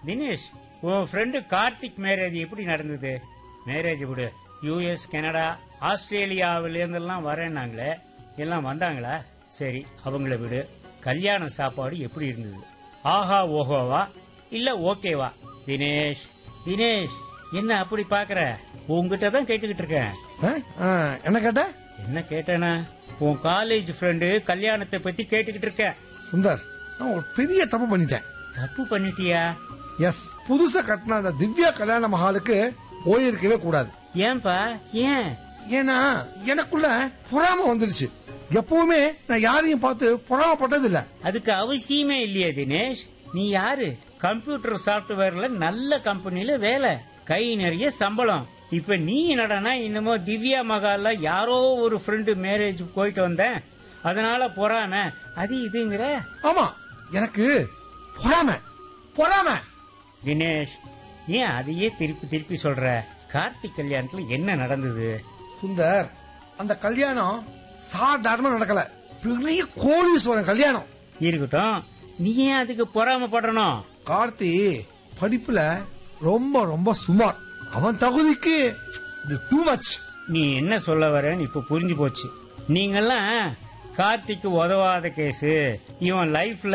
தினேஷ் உன் friend Karthik marriage எப்படி நடந்தது மேரேஜ் விடு யூஎஸ் கனடா ஆஸ்திரேலியாவில இருந்தெல்லாம் வரேன்னாங்களே எல்லாம் வந்தாங்களா சரி அவங்கள விடு கல்யாண சாப்பாடு எப்படி இருந்தது ஆஹா ஓஹோவா இல்ல ஓகேவா தினேஷ் தினேஷ் என்ன அப்படி பாக்குற உங்ககிட்ட தான் கேட்டுக்கிட்டு இருக்கேன் ஆ? ஆ, என்ன கேட்ட என்ன கேட்டேனா உன் காலேஜ் ஃப்ரெண்டு கல்யாணத்தை பத்தி கேட்டுக்கிட்டு இருக்கேன் சுந்தர் நான் ஒரு பெரிய தப்பு பண்ணிட்டேன் தப்பு பண்ணிட்டியா எஸ் புதுசா கட்டின அந்த திவ்யா கல்யாண மஹாலுக்கு போயிருக்கவே கூடாது ஏன்பா ஏன் ஏன்னா எனக்குள்ள பொறாம வந்துருச்சு எப்பவுமே நான் யாரையும் பார்த்து பொறாமப்பட்டது இல்ல அதுக்கு அவசியமே இல்லையே தினேஷ் நீ யாரு கம்ப்யூட்டர் சாப்ட்வேர்ல நல்ல கம்பெனில வேலை கை நிறைய சம்பளம் இப்ப நீ என்னடனா இன்னமோ திவ்யா மகால்ல யாரோ ஒரு ஃப்ரெண்டு மேரேஜ் போயிட்டு வந்தேன் அதனால பொறாம அது இதுங்கிற ஆமா எனக்கு பொறாம பொறாம தினேஷ் ஏன் அதையே திருப்பி திருப்பி சொல்ற கார்த்திக் கல்யாணத்துல என்ன நடந்தது சுந்தர் அந்த கல்யாணம் சாதாரணமா நடக்கல பெரிய கோடீஸ்வரன் கல்யாணம் இருக்கட்டும் நீ ஏன் அதுக்கு பொறாமப்படணும் கார்த்தி படிப்புல ரொம்ப ரொம்ப சுமார் அவன் தகுதிக்கு இது டூ மச் நீ என்ன சொல்ல வரேன்னு இப்ப புரிஞ்சு போச்சு நீங்கெல்லாம் கார்த்திக்கு உதவாத கேஸ் இவன் லைஃப்ல